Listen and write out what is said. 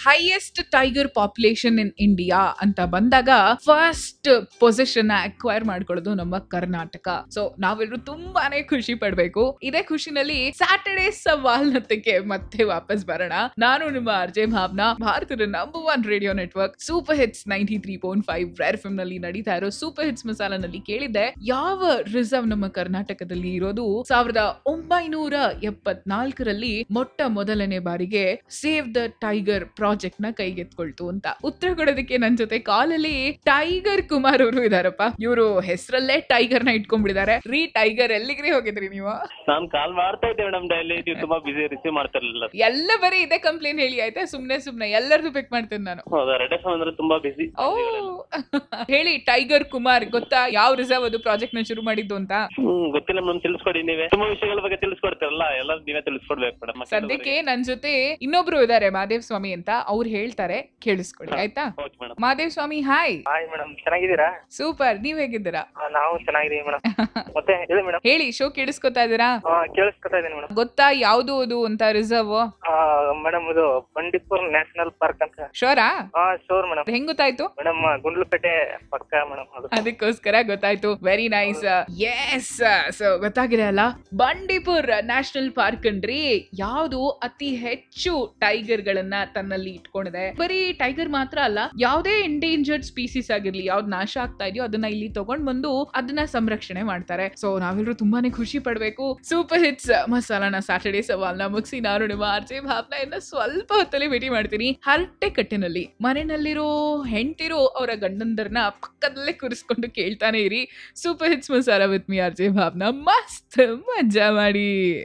highest tiger population in India ಅಂತ ಬಂದಾಗ first position acquire ಮಾಡ್ಕೊಳ್ಳೋದು ನಮ್ಮ ಕರ್ನಾಟಕ ಸೊ ನಾವೆಲ್ಲರೂ ತುಂಬಾನೇ ಖುಷಿ ಪಡ್ಬೇಕು ಇದೇ ಖುಷಿನಲ್ಲಿ ಸ್ಯಾಟರ್ಡೇ ಸವಾಲ್ನತ್ತಕ್ಕೆ ಮತ್ತೆ ವಾಪಸ್ ಬರೋಣ ನಾನು ನಿಮ್ಮ ಅರ್ಜಯ್ ಭಾವನಾ ಭಾರತದ number one radio network super hits ninety three point five rare film ನಲ್ಲಿ ನಡೀತಾ ಇರೋ ಸೂಪರ್ ಹಿಟ್ಸ್ ಮಸಾಲನಲ್ಲಿ ಕೇಳಿದ್ದೆ ಯಾವ ರಿಸರ್ವ್ ನಮ್ಮ ಕರ್ನಾಟಕದಲ್ಲಿ ಇರೋದು ಸಾವಿರದ ಒಂಬೈನೂರ ಎಪ್ಪತ್ನಾಲ್ಕರಲ್ಲಿ ಮೊಟ್ಟ ಮೊದಲನೇ ಬಾರಿಗೆ ಸೇವ್ ದ ಟೈಗರ್ ಪ್ರಾಜೆಕ್ಟ್ ನ ಕೈಗೆತ್ಕೊಳ್ತು ಅಂತ ಉತ್ತರ ಕೊಡೋದಕ್ಕೆ ನನ್ ಜೊತೆ ಕಾಲಲ್ಲಿ ಟೈಗರ್ ಕುಮಾರ್ ಅವರು ಇದಾರಪ್ಪ ಇವರು ಹೆಸರಲ್ಲೇ ಟೈಗರ್ ನ ಇಟ್ಕೊಂಡ್ಬಿಟ್ಟಿದ್ದಾರೆ ರೀ ಟೈಗರ್ ಎಲ್ಲಿಗ್ರಿ ಹೋಗಿದ್ರಿ ನೀವು ನಾನ್ ಕಾಲ್ ಮಾಡ್ತಾ ಇದ್ದೆ ಮೇಡಮ್ ಡೈಲಿ ನೀವು ತುಂಬಾ ಬಿಸಿ ರಿಸೀವ್ ಮಾಡ್ತಿರ್ಲಿಲ್ಲ ಎಲ್ಲ ಬರೀ ಇದೇ ಕಂಪ್ಲೇಂಟ್ ಹೇಳಿ ಆಯ್ತಾ ಸುಮ್ನೆ ಸುಮ್ನೆ ಎಲ್ಲರದು ಪಿಕ್ ಮಾಡ್ತೇನೆ ನಾನು ಹೌದಾ ರೆಡ್ ಎಫ್ ಅಂದ್ರೆ ತುಂಬಾ ಬಿಸಿ ಓ ಹೇಳಿ ಟೈಗರ್ ಕುಮಾರ್ ಗೊತ್ತಾ ಯಾವ ರಿಸರ್ವ್ ಅದು ಪ್ರಾಜೆಕ್ಟ್ ನ ಶುರು ಮಾಡಿದ್ದು ಅಂತ ಹ್ಮ್ ಗೊತ್ತಿಲ್ಲ ಮೇಡಮ್ ತಿಳಿಸ್ಕೊಡಿ ನೀವೇ ತುಂಬಾ ವಿಷಯಗಳ ಬಗ್ಗೆ ತಿಳಿಸ್ಕೊಡ್ತಿರಲ್ಲ ಎಲ್ಲ ನೀವೇ ತಿಳಿಸ್ಕೊಡ್ಬೇಕು ಮೇಡಮ್ ಸದ್ಯಕ್ಕೆ ನನ್ ಜೊತೆ ಇನ್ನೊಬ್ರು ಇದಾರೆ ಮಾದೇವ್ ಸ್ವಾಮಿ ಅಂತ ಅವ್ರು ಹೇಳ್ತಾರೆ ಕೇಳಿಸ್ಕೊಳ್ಳಿ ಆಯ್ತಾ okay madam Madev Swami hi hi madam ಚೆನ್ನಾಗಿದ್ದೀರಾ ಸೂಪರ್ ನೀವ್ ಹೇಗಿದ್ದೀರಾ ಆ, ನಾವು ಚೆನ್ನಾಗಿದ್ದೀವಿ ಮೇಡಮ್ ಮತ್ತೆ ಹೇಳಿ ಮೇಡಮ್ ಹೇಳಿ ಶೋ ಕೇಳಿಸ್ಕೊತಾ ಇದೀರಾ ಕೇಳಿಸ್ಕೊತಾ ಇದ್ದೀನಿ ಮೇಡಮ್ ಗೊತ್ತಾ ಯಾವ್ದು ಅದು ಅಂತ ರಿಸರ್ವ್ ಮೇಡಮ್ ಇದು ಬಂಡೀಪುರ್ ನ್ಯಾಷನಲ್ ಪಾರ್ಕ್ ಅಂತ ಶೋರಾ ಹಾ ಶೋರ್ ಮೇಡಮ್ ಹೆಂಗ್ ಗೊತ್ತಾಯ್ತು ಮೇಡಮ್ ಗುಂಡ್ಲುಪೇಟೆ ಪಕ್ಕ ಮೇಡಮ್ ಅದು ಅದಕ್ಕೋಸ್ಕರ ಗೊತ್ತಾಯ್ತು ವೆರಿ ನೈಸ್ ಎಸ್ ಸೊ ಗೊತ್ತಾಗಿದೆ ಅಲ್ಲ ಬಂಡೀಪುರ್ ನ್ಯಾಷನಲ್ ಪಾರ್ಕ್ ಅನ್ರಿ ಯಾವ್ದು ಅತಿ ಹೆಚ್ಚು ಟೈಗರ್ ಗಳನ್ನ ತನ್ನಲ್ಲಿ ಇಟ್ಕೊಂಡಿದೆ ಬರೀ ಟೈಗರ್ ಮಾತ್ರ ಅಲ್ಲ ಯಾವುದೇ ಎಂಡೇಂಜರ್ಡ್ ಸ್ಪೀಸೀಸ್ ಆಗಿರ್ಲಿ ಯಾವ್ದು ನಾಶ ಆಗ್ತಾ ಇದೆಯೋ ಅದನ್ನ ಇಲ್ಲಿ ತಗೊಂಡ್ ಬಂದು ಅದನ್ನ ಸಂರಕ್ಷಣೆ ಮಾಡ್ತಾರೆ ಸೊ ನಾವೆಲ್ಲರೂ ತುಂಬಾನೇ ಖುಷಿ ಪಡ್ಬೇಕು ಸೂಪರ್ ಹಿಟ್ಸ್ ಮಸಾಲಾನ ಸ್ಯಾಟರ್ಡೇ ಸವಾಲ್ನ ಮುಗಿಸಿ ನಾನು ನಿಮ್ಮ ಆರ್ಜೆ ಭಾವನ ಇನ್ನ ಸ್ವಲ್ಪ ಹೊತ್ತಲ್ಲಿ ಭೇಟಿ ಮಾಡ್ತೀನಿ ಹರಟೆ ಕಟ್ಟಿನಲ್ಲಿ ಮನೆಯಲ್ಲಿರೋ ಹೆಂಡತಿರು ಅವರ ಗಂಡಂದರ್ನ ಪಕ್ಕದಲ್ಲೇ ಕೂರಿಸ್ಕೊಂಡು ಕೇಳ್ತಾನೆ ಇರಿ super hits masala with me RJ Bhavana ಮಸ್ತ್ ಮಜಾ ಮಾಡಿ